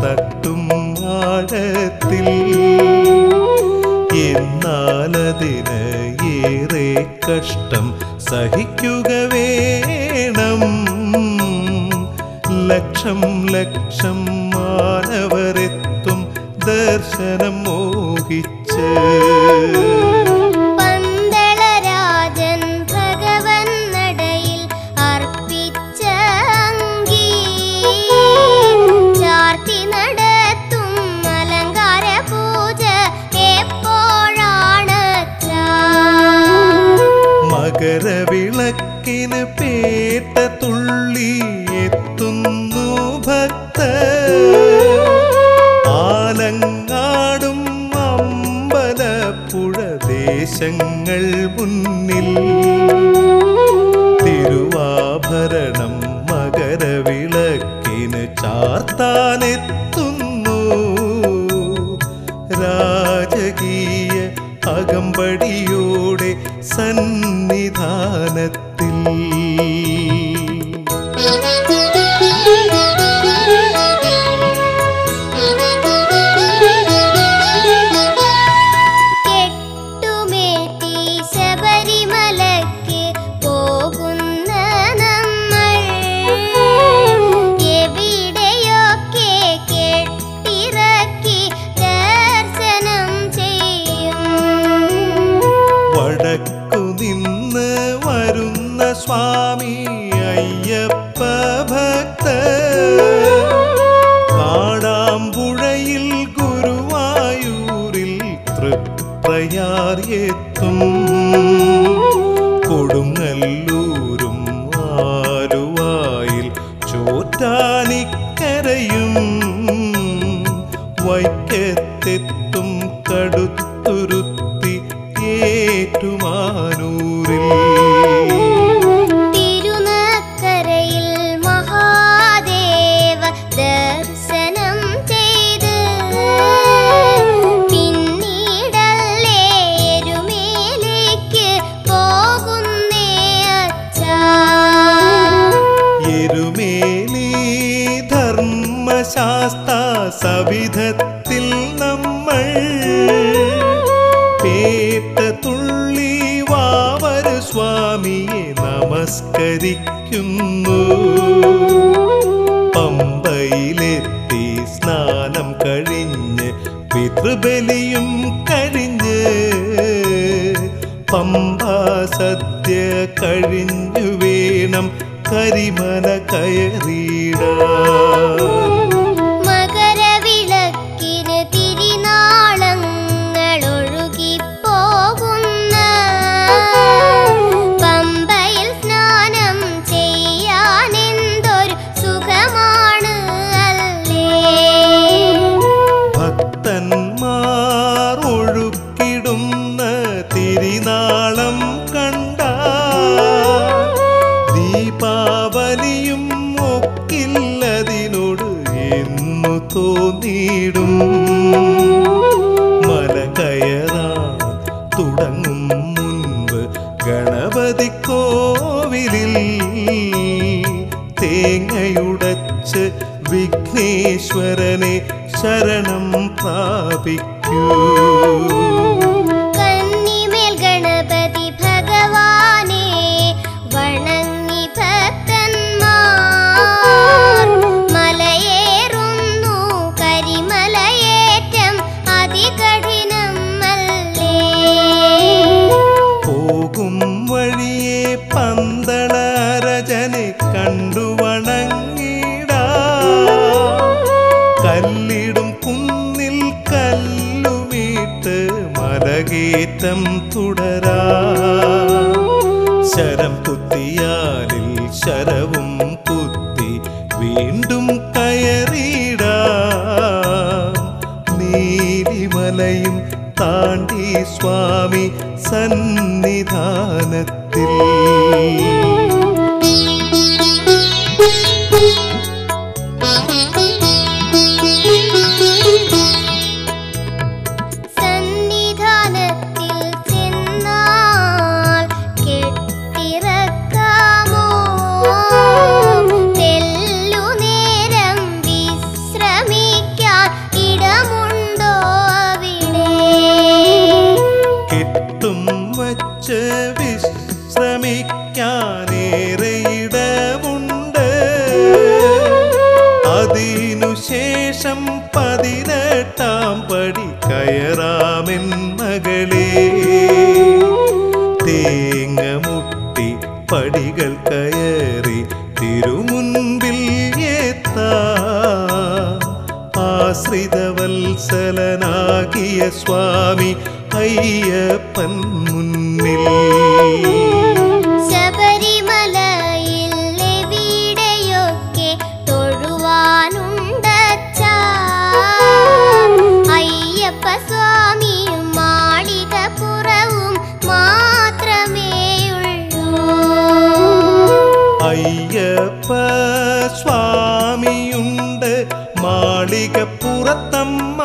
തട്ടും ആഴത്തിൽ എന്നാലതിന് ഏറെ കഷ്ടം സഹിക്കുക വേണം ലക്ഷം ലക്ഷം മാനവരെത്തും ദർശനം മോഹിച്ച് പന്തളരാജൻ ഭഗവൻ നടയിൽ അർപ്പിച്ച അങ്കി ചാർത്തി നടത്തും അലങ്കാര പൂജ എപ്പോഴാണ് മകരവിളക്കിന് പേട്ട തുള്ളി എത്തുന്നു ഭക്ത ആലങ്ങാടും അമ്പലപ്പുഴ ദേശങ്ങൾ മുന്നിൽ തിരുവാഭരണം മകരവിളക്കിന് ചാർത്താനെത്തുന്നു രാജകീയ അകമ്പടിയോടെ സന്നിധാനത്തിൽ കെട്ടുമേറ്റി ശബരിമലയ്ക്ക് പോകുന്ന നമ്മൾ എവിടെയൊക്കെ കെട്ടിറക്കി ദർശനം ചെയ്യും വടക്കു നിന്ന് വരുന്ന സ്വാമി അയ്യപ്പ ഭക്ത കാടാമ്പുഴയിൽ ഗുരുവായൂരിൽ തൃപ്രയാർ എത്തും കൊടുങ്ങല്ലൂരും ആലുവായിൽ ചോറ്റാനിക്കരയും വൈക്കത്തെത്തും കടുത്തുരുത്തി ഏറ്റുമാനൂരിൽ തിരുനക്കരയിൽ മഹാദേവ ദർശനം ചെയ്ത് പിന്നീടല്ലേ എരുമേലേക്ക് പോകുന്നേ അച്ഛാ എരുമേലി ധർമ്മശാസ്ത്ര സവിധത്തിൽ നമ്മൾ പേട്ട തുള്ളി വാവര സ്വാമിയെ നമസ്കരിക്കുന്നു പമ്പയിലെത്തി സ്നാനം കഴിഞ്ഞ് പിതൃബലിയും കഴിഞ്ഞ് പമ്പാ സദ്യ കഴിഞ്ഞു വേണം കരിമല കയറിയിടാൻ മകരവിളക്കിന് തിരിനാളങ്ങൾ ഒഴുകിപ്പോകുന്ന പമ്പയിൽ സ്നാനം ചെയ്യാനെന്തൊരു സുഖമാണ് അല്ലേ ഭക്തന്മാർ ഒഴുക്കിടുന്ന തിരിനാളം കണ്ട ദീപാവലിയും ഒക്കില്ലതിനോട് എന്നു തോന്നിയിടും മല കയറാൻ തുടങ്ങും മുൻപ് ഗണപതി കോവിലിൽ തേങ്ങയുടച്ച് വിഘ്നേശ്വരനെ ശരണം പ്രാപിക്കൂ കന്നിമേൽ ഗണപതി ഭഗവാനെ വണങ്ങി ഭക്തന്മാർ മലയേറുന്നു കരിമലയേറ്റം അതികഠിനം അല്ലേ പോകും വഴിയെ പന്തളരജനെ കണ്ടു വണങ്ങിടാ കല്ലിടും കുന്നിൽ കല്ലുമീട്ട് മലകേറ്റം തുടരാ ശരം കുത്തിയാലിൽ ശരവും കുത്തി വീണ്ടും കയറിടാ നീലിമലയും താണ്ടി സ്വാമി സന്നിധാനത്തിൽ സന്നിധാനത്തിൽ ചെന്നാൽ കെട്ടിറക്കാമോ തെല്ലുനേരം വിശ്രമിക്കാൻ ശേഷം പതിനെട്ടാം പടി കയറാമെൻ മകളെ തേങ്ങമുട്ടി പടികൾ കയറി തിരുമുൻപിൽ എത്താം ആശ്രിതവത്സലനാകിയ സ്വാമി അയ്യപ്പൻ മുന്നിൽ ശബരിമലയിൽ എവിടെയൊക്കെ തൊഴുവാനുണ്ടച്ചാ അയ്യപ്പ സ്വാമിയും മാളികപ്പുറവും മാത്രമേയുള്ളൂ അയ്യപ്പ സ്വാമിയുണ്ട് മാളികപ്പുറത്തമ്മ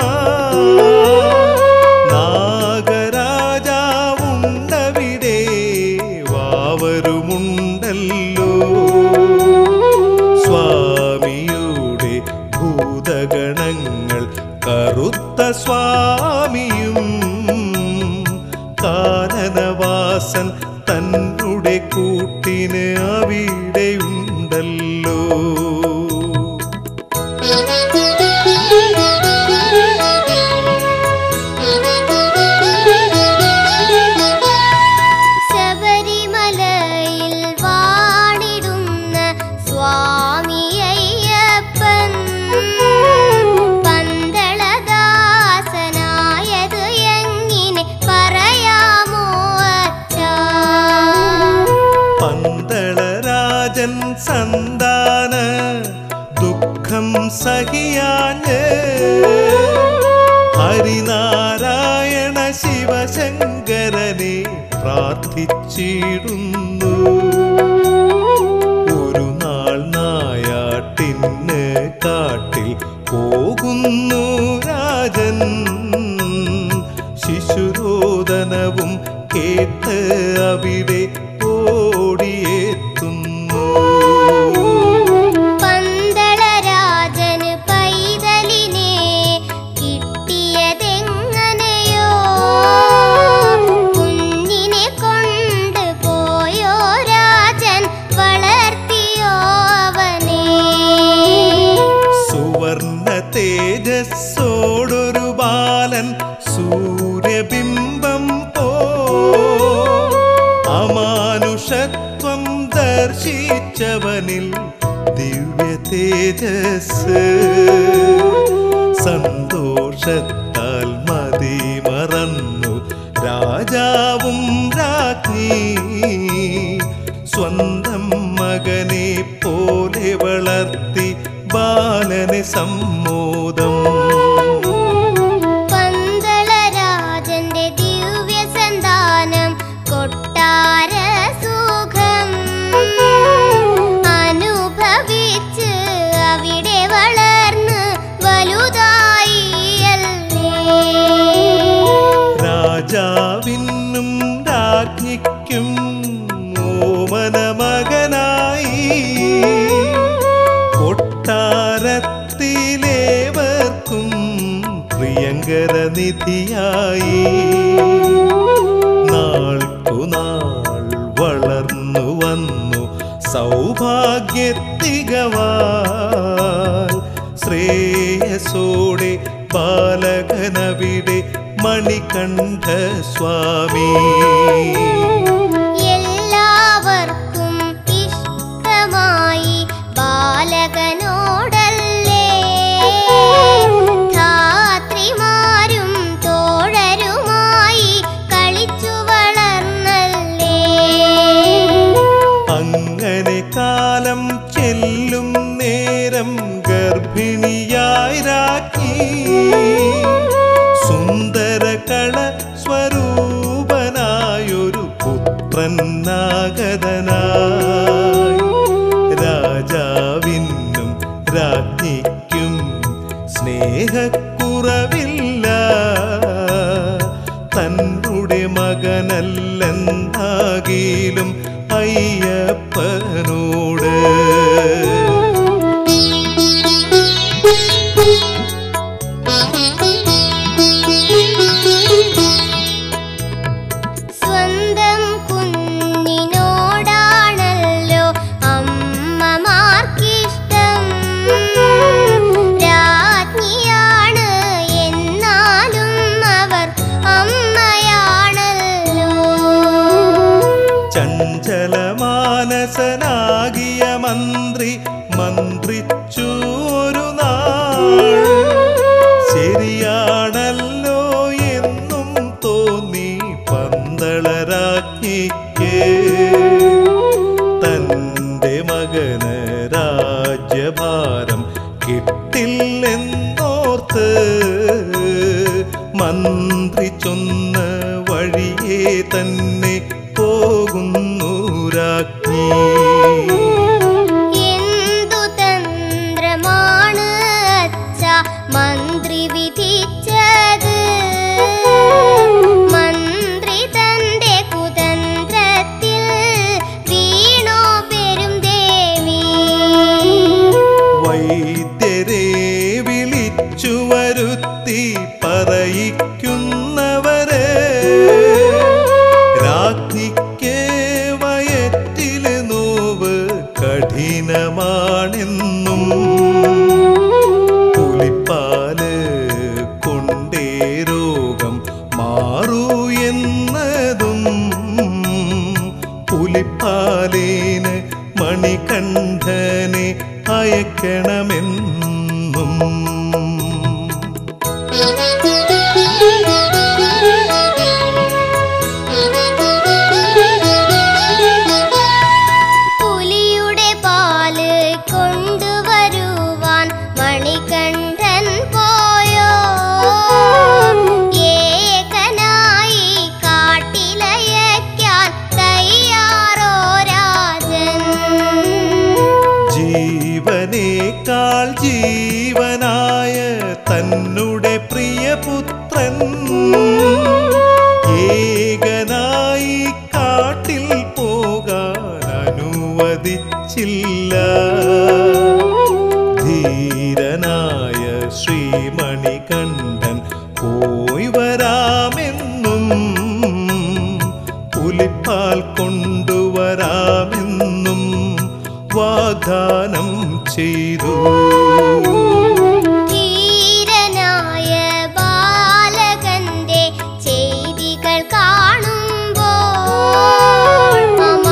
നാഗരാജാവുണ്ടവിടെ വാവരുമുണ്ടല്ലോ സ്വാമിയുടെ ഭൂതഗണങ്ങൾ കറുത്ത സ്വാമിയും കാനനവാസൻ തന്നുടെ കൂട്ടിന് അവിടെയുണ്ടല്ലോ ശബരിമലയിൽ വാണിടുന്ന സ്വാമി അയ്യപ്പൻ പന്തളദാസനായത് എങ്ങനെ പറയാമോ അച്ഛാ പന്തളരാജൻ സന്താന ദുഃഖം സഹിയാഞ്ഞ് ഹരിനാരായണ ശിവശങ്കരനെ പ്രാർത്ഥിച്ചിടുന്നു ഒരു നാൾ നായാട്ടിന് കാട്ടിൽ പോകുന്നു രാജൻ ശിശുരോദനവും കേട്ട് അവിടെ ഓടിയെത്തുന്നു പന്തളരാജന് പൈതലിനെ കിട്ടിയതെങ്ങനെയോ കുഞ്ഞിനെ കൊണ്ട് പോയോ രാജൻ വളർത്തിയോ അവനെ സുവർണ തേജസ്സോടൊരു ബാലൻ സൂര്യബിംബം പോ അമാനുഷത്വം ദർശിച്ചവനിൽ ദിവ്യ തേജസ് സന്തോഷത്താൽ മതി മറന്നു രാജാവും രാജ്ഞി സ്വന്തം മകനെ പോലെ വളർത്തി ബാലനെ സമ്മോദം പന്തളരാജന്റെ ദിവ്യ സന്താനം കൊട്ടാര സുഖം അനുഭവിച്ച് അവിടെ വളർന്ന് വലുതായി അല്ലേ രാജാവിനും രാജ്ഞിക്കും ഓമന മകനായി കൊട്ടാരത്തിലേവർക്കും പ്രിയങ്കര നിധിയായി നാൾക്കുനാൾ വളർന്നു വന്നു സൗഭാഗ്യത്തികവാൽ ശ്രേയസോടെ ബാലകനവിടെ മണികണ്ഠ സ്വാമി എല്ലാവർക്കും ഇഷ്ടമായി ബാലകനോടല്ലേ ധാത്രിമാരും തോഴരുമായി കളിച്ചു വളർന്നല്ലേ അങ്ങനെ കാലം ചെല്ലും നേരം ഗർഭിണിയായി രാഖി സുന്ദര കള സ്വരൂപനായൊരു പുത്രനാഗതനായി രാജാവിനും രാജ്ഞിക്കും സ്നേഹക്കുറവില്ല തന്നുടെ മകനല്ലെന്നാകിലും അയ്യപ്പനോട് സ്വന്തം കുഞ്ഞിനോടാണ് മന്ത്രിച്ചു ഒരു നാൾ ശരിയാണല്ലോ എന്നും തോന്നി പന്തളരാജ്ഞിക്ക് തൻ്റെ മകന് രാജ്യഭാരം കിട്ടില്ലെന്നോർത്ത് മന്ത്രി ചൊന്ന വഴിയെ തന്നെ പോകുന്നു രാജ്ഞി എന്തു തന്ത്രമാണ് അച്ഛ മന്ത്രി വിധിച്ചത് മന്ത്രി തന്റെ കുതന്ത്രത്തിൽ വീണോ പെരും ദേവി വൈദ്യരെ വിളിച്ചു വരുത്തി പറയിക്കുന്നവരെ രാജ്ഞിക്ക് വയറ്റില് നോവ് കഠിനമാണെന്നും പുലിപ്പാല് കൊണ്ടേ രോഗം മാറൂ എന്നതും പുലിപ്പാലേന് മണികണ്ഠനെ അയക്കണമെന്നും പുലിയുടെ പാല് കൊണ്ടുവരുവാൻ മണികണ്ഠൻ പോയോ ഏകനായി കാട്ടിലയക്കാൻ തയ്യാറോ രാജൻ ജീവനേക്കാൾ ജീവനായ തന്നുടെ പ്രിയപുത്രൻ ഏകനായി കാട്ടിൽ പോകാൻ അനുവദിച്ചില്ല ധീരനായ ശ്രീമണികണ്ഠൻ പോയി വരാമെന്നും പുലിപ്പാൽ കൊണ്ടുവരാമെന്നും വാഗ്ദാനം ചെയ്തു ധീരനായ ബാലകന്റെ ചെയ്തികൾ കാണുമ്പോൾ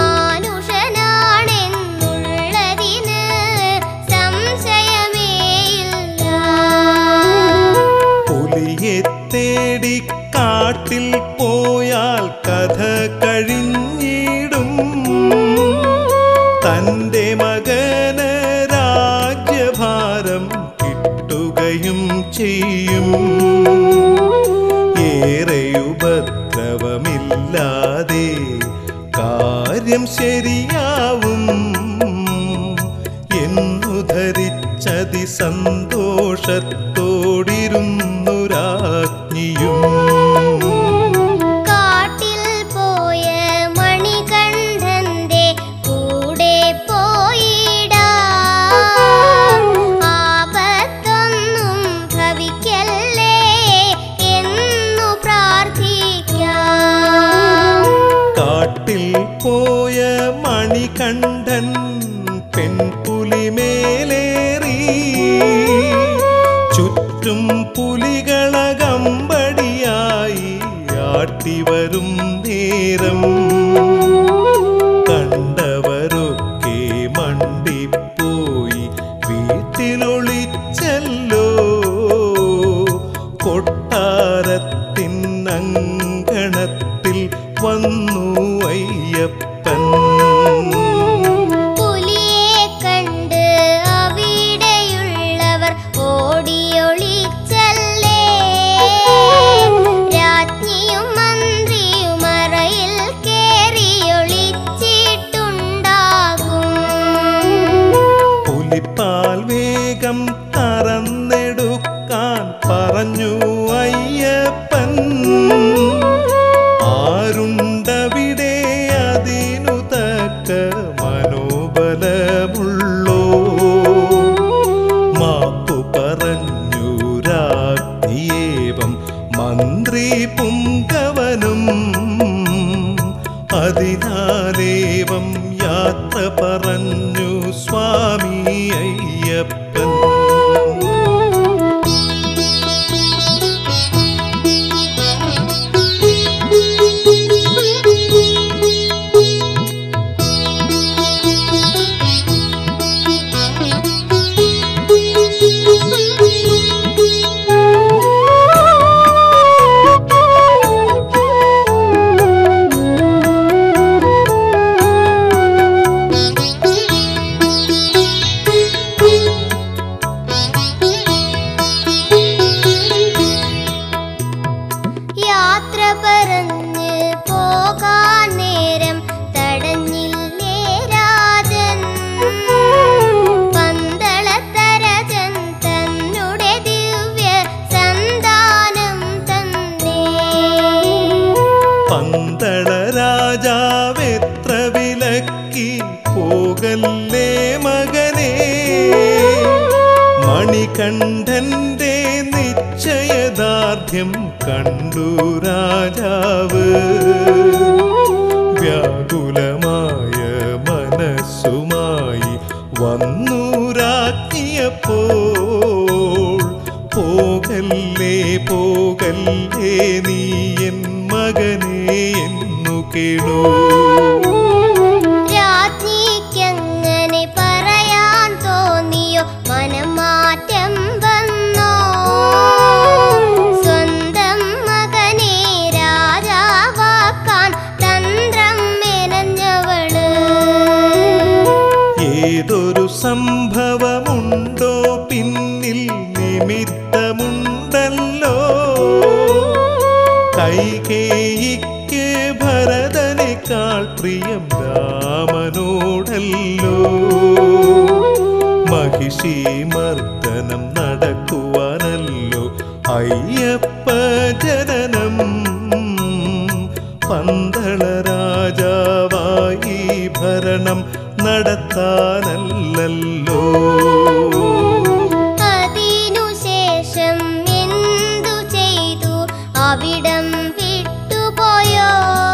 അമാനുഷനാണെന്നുള്ളതിന് സംശയമേയില്ല പുലിയെ തേടി കാട്ടിൽ പോയാൽ കഥ കഴിഞ്ഞിടും തൻ്റെ മകന് രാജ്യഭാരം കിട്ടുകയും ചെയ്യും ഏറെ ഉപദ്രവമില്ലാതെ കാര്യം ശരിയാവും എന്നു ധരിച്ചതി സന്തോഷത്തോടിരുന്നു രാജ്ഞിയും കാട്ടിൽ പോയ മണികണ്ഠന്റെ കൂടെ പോയിടാം ആപത്തൊന്നും ഭവിക്കല്ലേ എന്നു പ്രാർത്ഥിക്കാം കാട്ടിൽ പോയ മണികണ്ഠൻ പെൺപുലിമേലേറി ചുറ്റും പുലികളകമ്പടിയായി ആട്ടിവരും നേരം കണ്ടവരൊക്കെ മണ്ടിപ്പോയി വീട്ടിലൊളിച്ചല്ലോ കൊട്ടാരത്തിനങ്കണത്തിൽ വന്നു അയ്യപ്പൻ പുലിയെ കണ്ട് അവിടെയുള്ളവർ ഓടിയൊളിച്ചല്ലേ രാജ്ഞിയും മന്ത്രിയും അറയിൽ കേറിയൊളിച്ചിട്ടുണ്ടാകും പുലിപ്പാൽ വേഗം തറന്നെടുക്കാൻ പറഞ്ഞു അയ്യപ്പൻ ആരുണ്ടവിടെ അതിനു തക്ക മനോബലമുള്ളോ മാപ്പു പറഞ്ഞു രാജ്ഞിയേവം മന്ത്രി പുങ്കവനും അതിനാലേവം യാത്ര പറഞ്ഞു സ്വാമി അയ്യപ്പൻ മണികണ്ഠന്റെ നിശ്ചയദാർഢ്യം കണ്ടു രാജാവ് വ്യാകുലമായ മനസ്സുമായി വന്നു രാജ്ഞിയപ്പോൾ പോകല്ലേ പോകല്ലേ നീ എൻ മകനെ എന്നു കേളൂ രാജ്ഞിക്കങ്ങനെ പറയാൻ തോന്നിയോ മനമാറ്റം വന്നോ സ്വന്തം മകനെ രാജാവാക്കാൻ തന്ത്രം മെനഞ്ഞവള് ഏതൊരു സംഭവമുണ്ടോ പിന്നിൽ നിമിത്തമുണ്ടല്ലോ കൈകേയിക്ക് ഭരതനേക്കാൾ പ്രിയം രാമനോടല്ലോ മഹിഷി മർദ്ദനം നടക്കുവാനല്ലോ അയ്യപ്പ ജനനം പന്തള രാജാവായി ഭരണം നടത്താനല്ലല്ലോ അതിനുശേഷം എന്തു ചെയ്തു അവിടം വിട്ടുപോയോ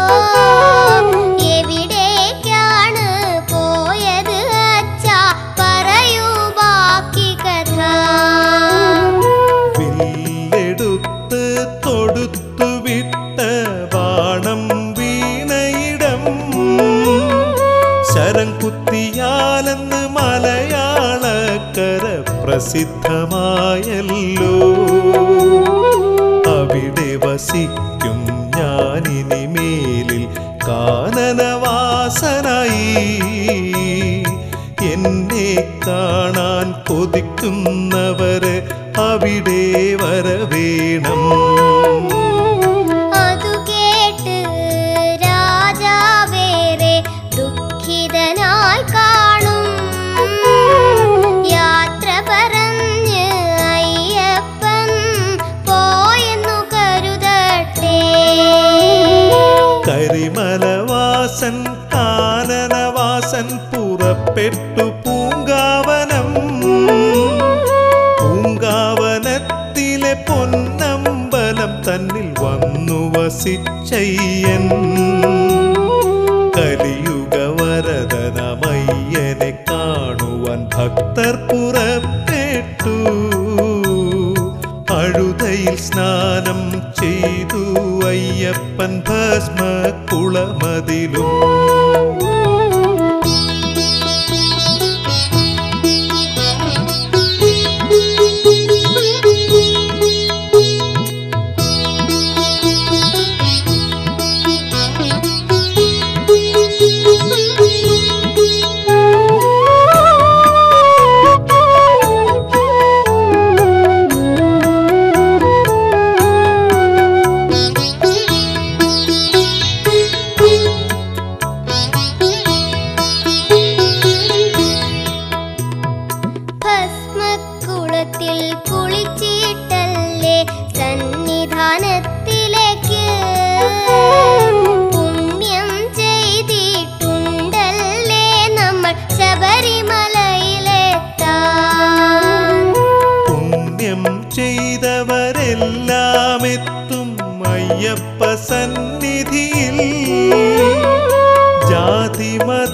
എവിടേക്കാണ് പോയത് അച്ഛാ പറയൂ ബാക്കി കഥ വില്ലെടുത്ത് തൊടുത്തു വിട്ട ബാണം വീണയിടം ശരം കുത്തിയാലെന്ന് മലയാളക്കര പ്രസിദ്ധമായല്ലോ അവിടെ വസിക്കും ഞാനിനി മേലിൽ കാനനവാസനായി എന്നെ കാണാൻ കൊതിക്കുന്നവര് അവിടെ വരവേണം അതു കേട്ട് രാജാവേറെ ദുഃഖിതനായി കാണും യാത്ര പറഞ്ഞ് അയ്യപ്പൻ പോയെന്നു കരുതട്ടെ കരിമലവാസൻ കാനനവാസൻ പുറപ്പെട്ടു പൂങ്കാവനം പൂങ്കാവനത്തിലെ പൊന്നമ്പലം തന്നിൽ വന്നു വസിച്ചയ്യൻ കലിയുഗ വരദനമയ്യനെ കാണുവാൻ ഭക്തർ പുറപ്പെട്ടു അഴുതയിൽ സ്നാനം ചെയ്തു അയ്യപ്പൻ ഭസ്മ കുളമതിലും ഭസ്മക്കുളത്തിൽ കുളിച്ചിട്ടല്ലേ സന്നിധാനത്തിലേക്ക് പുണ്യം ചെയ്തിട്ടുണ്ടല്ലേ നമ്മൾ ശബരിമലയിലെത്താൻ പുണ്യം ചെയ്തവരെല്ലാം എത്തും അയ്യപ്പ സന്നിധിയിൽ ജാതി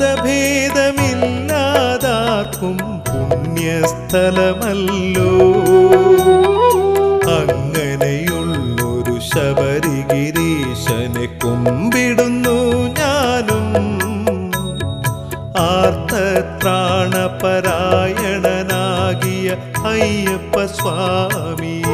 മതഭേദമില്ലാതാർക്കും പുണ്യസ്ഥലമല്ലോ അങ്ങനെയുള്ളൊരു ശബരിഗിരീശനെ കുമ്പിടുന്നു ഞാനും ആർത്തത്രാണപരായണനാകിയ അയ്യപ്പ സ്വാമിയേ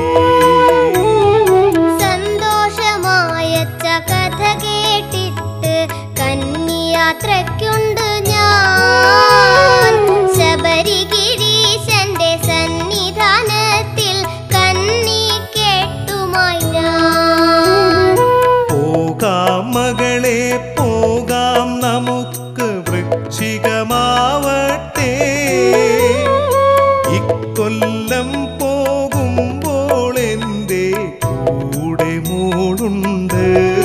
സന്തോഷമായച്ച കഥ കേട്ടിട്ട് കന്യാത്രയ്ക്കുണ്ട് ഞാൻ ശബരിഗിരീശന്റെ സന്നിധാനത്തിൽ കന്നി കേട്ടുമായി ഞാൻ പോകാം മകളെ പോകാം നമുക്ക് വൃശ്ചികമാവട്ടെ ഇക്കൊല്ലം പോകുമ്പോൾ എൻ്റെ കൂടെ മോളുണ്ട്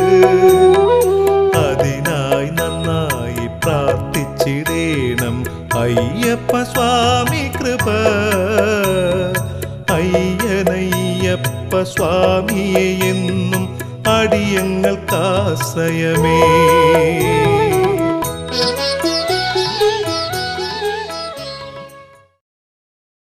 അതിനായി നന്നായി പ്രാർത്ഥിച്ചിടേണം അയ്യപ്പ സ്വാമി കൃപ സ്വാമിയെ എന്നും അടിയങ്ങൾക്കാശ്രയമേ